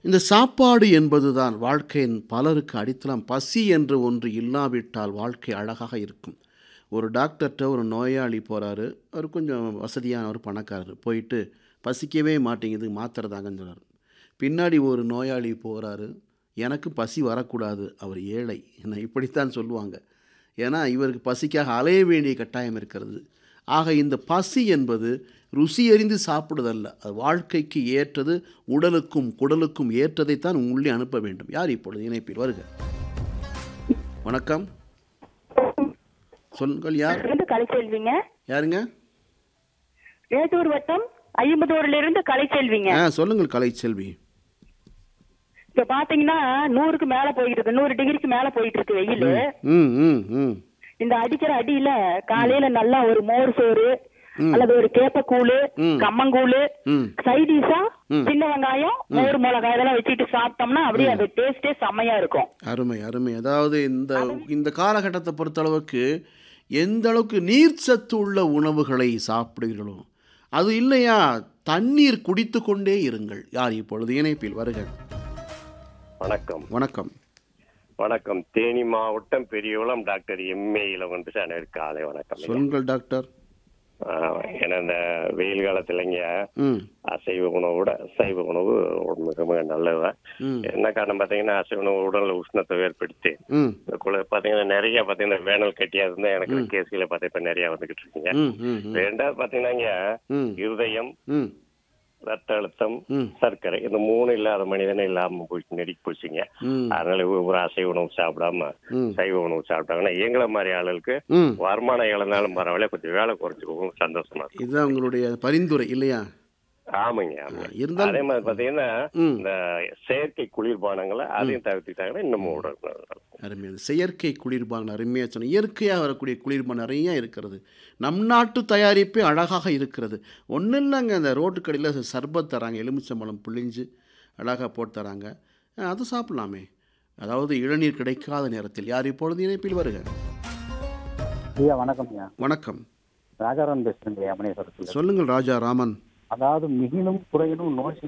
இந்த சாப்பாடு என்பதுதான் வாழ்க்கையின் பலருக்கு அடித்தளம் பசி என்று ஒன்று இல்லாவிட்டால் வாழ்க்கை அழகாக இருக்கும் ஒரு டாக்டர்கிட்ட ஒரு நோயாளி போகிறாரு அவர் கொஞ்சம் வசதியான ஒரு பணக்காரர் போயிட்டு பசிக்கவே மாட்டேங்குது மாத்திரை தாங்கன்னு சொல்றாரு பின்னாடி ஒரு நோயாளி போகிறாரு எனக்கு பசி வரக்கூடாது அவர் ஏழை என்ன இப்படித்தான் சொல்லுவாங்க ஏன்னா இவருக்கு பசிக்காக அலைய வேண்டிய கட்டாயம் இருக்கிறது ஆக இந்த பசி என்பது ருசி அறிந்து சாப்பிடுதல்ல அது வாழ்க்கைக்கு ஏற்றது உடலுக்கும் குடலுக்கும் ஏற்றதைத்தான் உள்ளே அனுப்ப வேண்டும் யார் இப்பொழுது இணைப்பில் வருக வணக்கம் சொல்லுங்கள் யார் இருந்து கலைச்செல்விங்க யாருங்க வேதூர் வட்டம் ஐம்பதூர்ல இருந்து கலைச்செல்விங்க ஆ சொல்லுங்கள் கலைச்செல்வி இப்ப பாத்தீங்கன்னா நூறுக்கு மேல போயிட்டு இருக்கு நூறு டிகிரிக்கு மேல போயிட்டு இருக்கு வெயில் ம் ம் ம் இந்த அடிக்கிற அடியில காலையில நல்லா ஒரு மோர் சோறு அல்லது ஒரு கேப்பக்கூழு கம்மங்கூழு ம் சைடிஷா சின்ன வெங்காயம் மோர் மிளகாய் இதெல்லாம் வச்சுட்டு சாப்பிட்டோம்னா அப்படியே அது டேஸ்டே செம்மையா இருக்கும் அருமை அருமை அதாவது இந்த இந்த காலகட்டத்தை பொறுத்தளவுக்கு எந்த அளவுக்கு நீர்ச்சத்து உள்ள உணவுகளை சாப்பிடுகிறீர்களோ அது இல்லையா தண்ணீர் குடித்து கொண்டே இருங்கள் யார் இப்பொழுது இணைப்பில் வருக வணக்கம் வணக்கம் வணக்கம் தேனி மாவட்டம் Periyakulam doctor M A Ilavan sir காலை வணக்கம் சொல்லுங்கள் டாக்டர் ஆஹ், ஏன்னா இந்த வெயில் காலத்துலங்க ம் அசைவ உணவோட சைவ உணவு மிக மிக நல்லது ம் என்ன காரணம் பாத்தீங்கன்னா அசைவ உணவு உடல்ல உஷ்ணத்தை ஏற்படுத்தி ம் இந்த குளிர் பாத்தீங்கன்னா நிறைய பாத்தீங்கன்னா வேனல் கட்டியா இருந்தா எனக்கு கேஸ்களை பார்த்தா இப்ப நிறைய வந்துகிட்டு இருக்குங்க ம் ம் ம் ரெண்டாவது பாத்தீங்கன்னா இங்க ம் இருதயம் ம் ரத்த அழுத்தம் ம். சர்க்கரை இந்த மூணு இல்லாத மனிதனே இல்லாம போயிட்டு நெருக்கி போச்சுங்க ம் அதனால ஒரு அசைவ உணவு சாப்பிடாம ம் சைவ உணவு சாப்பிட்டாங்கன்னா எங்களை மாதிரி ஆளுகளுக்கு ம் வருமானம் இழந்தாலும் பரவாயில்ல கொஞ்சம் வேலை குறைச்சிக்கோங்க சந்தோஷமா இருக்கும் இதுதான் உங்களுடைய பரிந்துரை இல்லையா ஆமாங்க ஆமாங்க இருந்தாலும் அதே மாதிரி பாத்தீங்கன்னா ம் இந்த செயற்கை குளிர்பானங்களை அதையும் தவிர்த்துட்டாங்கன்னா இன்னமும் உடல் நல்லா இருக்கும். அருமையாக செயற்கை குளிர்பானம் அருமையாக சொன்ன இயற்கையாக வரக்கூடிய குளிர்பானம் நிறைய இருக்கிறது நம் நாட்டு தயாரிப்பே அழகாக இருக்கிறது ஒன்றும் இல்லைங்க அந்த ரோட்டு கடையில் சர்பத் தராங்க எலுமிச்சம்பழம் புளிஞ்சு அழகாக போட்டு தராங்க அஹ், அது சாப்பிடலாமே அதாவது இளநீர் கிடைக்காத நேரத்தில் யார் இப்பொழுது இணைப்பில் வருக ஐயா வணக்கம் ஐயா வணக்கம் ராஜாராம் பேசுறேங்க ஐயா மணேஸ்வரத்தில் சொல்லுங்கள் ராஜா ராமன் அதாவது மிகினும் குறையினும் நோய்